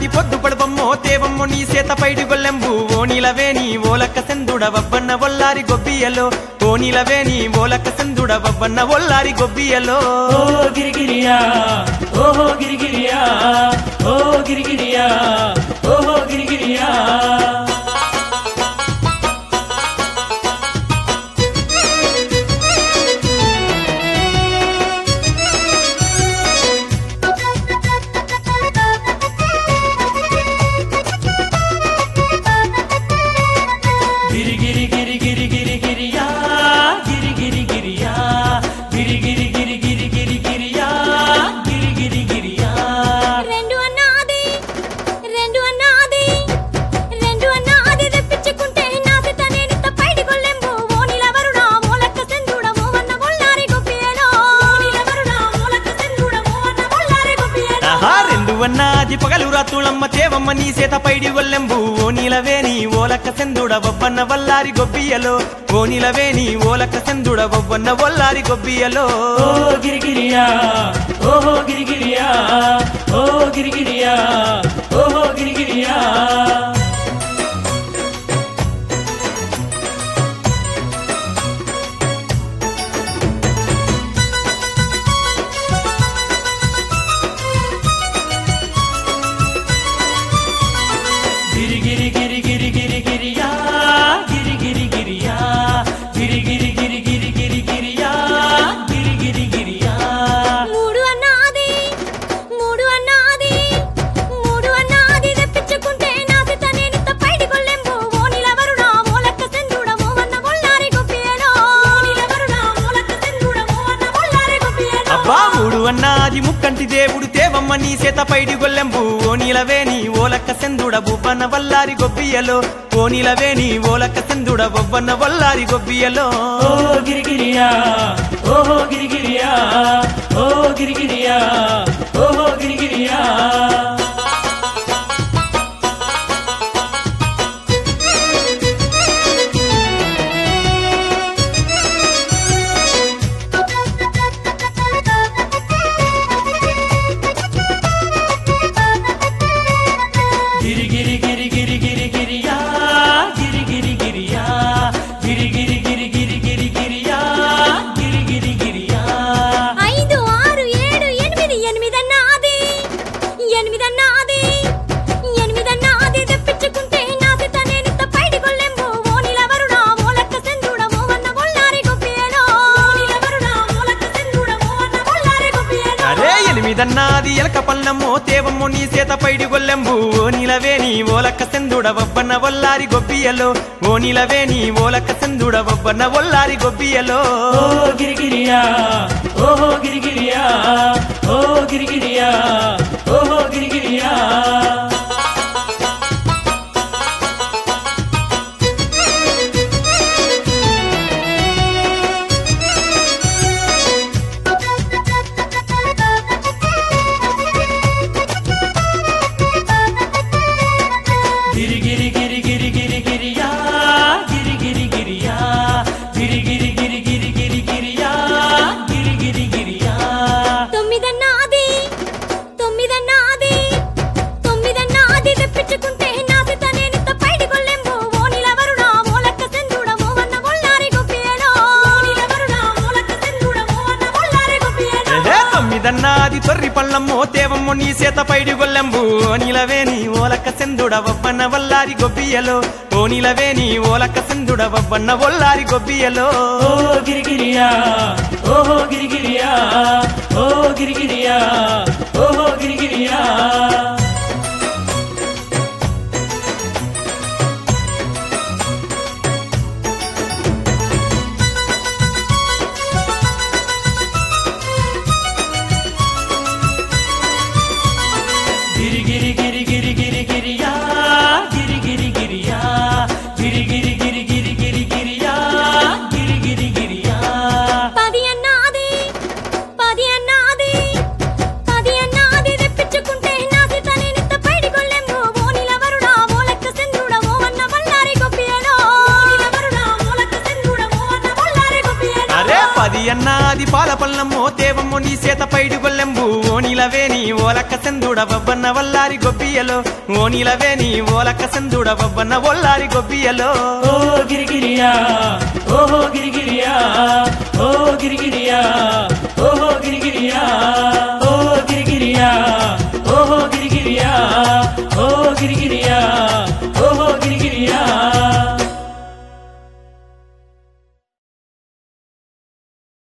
అన్నది పొద్దు పడబమ్మో తేవమ్మో నీ సేత పైడి గొల్లెంబు ఓనిలవేని ఓలక్క సెందుడ వబ్బన్న ఒల్లారి గొబ్బియలో ఓనిలవేని ఓలక్క సెందుడ వబ్బన్న ఒల్లారి గొబ్బియలో ఓ గిరిగిరియా ఓహో గిరిగిరియా ఓ గిరిగిరియా ఓహో గిరిగిరియా గిరి గిరి గిరి గిరి గిరి గిరియా గిరి గిరి గిరియా గిరి గిరి గిరి గిరి గిరి గిరియా గిరి గిరి గిరియా రెండు అన్నాది రెండు అన్నాది రెండు అన్నాది తెప్పించుకుంటే నాది తనేనిత పైడి గొల్లెంబు ఓనిలవరుడా మూలక్క సెందుడ మూవన్న బొల్లారి గొప్పియలో ఓనిలవరుడా మూలక్క సెందుడ మూవన్న బొల్లారి గొప్పియలో ఆహా రెండు అన్నది పగలు రాతులమ్మ తేవమ్మ నీ సేత పైడి గొల్లెంబు ఓనిలవేని ఓలక్క సెందుడ వబ్బన్న వల్లారి గొబ్బియలో ఓనిలవేని ఓలక్క సెందుడ వబ్బన్న వల్లారి గొబ్బియలో ఓ గిరిగిరియా ఓహో గిరిగిరియా ఓ గిరిగిరియా ఓహో గిరిగిరియా గిరి గిరి గిరి గిరి గిరి గిరియా గిరి గిరి గిరియా గిరి గిరి గిరి గిరి గిరి గిరియా గిరి గిరి గిరియా మూడు అన్నాది మూడు అన్నాది మూడు అన్నాది తెప్పించుకుంటే నాది తనేనిత పైడి గొల్లెంబు ఓనిలవరుడా మూలక్క సెందుడ మూవన్న బొల్లారి గొప్పియలో ఓనిలవరుడా మూలక్క సెందుడ మూవన్న బొల్లారి గొప్పియలో అబ్బా మూడు అన్నది ముక్కంటి దేవుడు తేవమ్మ నీ సేత పైడి గొల్లెంబు ఓనిలవేని ఓలక్క సెందుడ బుబ్బన్న వల్లారి గొబ్బియలో ఓనిలవేని ఓలక్క సెందుడ బొబ్బన్న వల్లారి గొబ్బియలో ఓ గిరిగిరియా ఓహో గిరిగిరియా ఓ గిరిగిరియా ఓహో గిరిగిరియా గిరి గిరి గిరి గిరి గిరి గిరియా గిరి గిరి గిరియా గిరి గిరి గిరి గిరి గిరి గిరియా గిరి గిరి గిరియా ఐదు ఆరు ఏడు ఎనిమిది ఎనిమిదన్నాది ఎనిమిదన్నాది ఎనిమిదన్నాది తెప్పించుకుంటే నాది తనేనిత పైడి గొల్లెంబు ఓనిలవరుడా మూలక్క సెందుడ మూవన్న బొల్లారి గొప్పియలో ఓనిలవరుడా మూలక్క సెందుడ మూవన్న బొల్లారి గొప్పియలో అరే ఎనిమిదన్నది ఎలక పల్లమ్మో తేవమ్మో నీ సేత పైడి గొల్లెంబు ఓనిలవేని ఓలక్క సెందుడ వబ్బన్న వల్లారి గొబ్బియలో ఓనిలవేని ఓలక్క సెందుడ వబ్బన్న వల్లారి గొబ్బియలో ఓ గిరిగిరియా ఓహో గిరిగిరియా ఓ గిరిగిరియా ఓహో గిరిగిరియా గిరి గిరి గిరి గిరి గిరి గిరియా గిరి గిరి గిరియా గిరి గిరి గిరి గిరి గిరి గిరియా గిరి గిరి గిరియా తొమ్మిదన్నాది తొమ్మిదన్నాది తొమ్మిదన్నాది తెప్పించుకుంటే నాది తనేనిత పైడి గొల్లెంబు ఓనిలవరుడా మూలక్క సెందుడ మూవన్న బొల్లారి గొప్పియలో ఓనిలవరుడా మూలక్క సెందుడ మూవన్న బొల్లారి గొప్పియలో ఏహే తొమ్మిదన్నది తొర్రి పల్లమ్మో తేవమ్మో నీ సేత పైడి గొల్లెంబు ఓనిలవేని ఓలక్క సెందుడ వబ్బన్న వల్లారి గొబ్బియలో ఓనిలవేని ఓలక్క సెందుడ వబ్బన్న వల్లారి గొబ్బియలో ఓ గిరిగిరియా ఓహో గిరిగిరియా ఓ గిరిగిరియా ఓహో గిరిగిరియా గిరి గిరి గిరి గిరి గిరి గిరియా గిరి గిరి గిరియా గిరి గిరి గిరి గిరి గిరి గిరియా గిరి గిరి గిరియా పది అన్నాది పది అన్నాది పది అన్నాది తెప్పించుకుంటే నాది తనే అది అన్నాది పాల పల్లమ్మో తేవమ్మో నీ చేత పైడి గొల్లెంబు ఓనిలవేని ఓలక్క సెందుడ బొబ్బన్న వల్లారి గొబ్బియలో ఓనిలవేని ఓలక్క సెందుడ బొబ్బన్న వల్లారి గొబ్బియలో ఓ గిరిగిరియా ఓహో గిరిగిరియా ఓ గిరిగిరి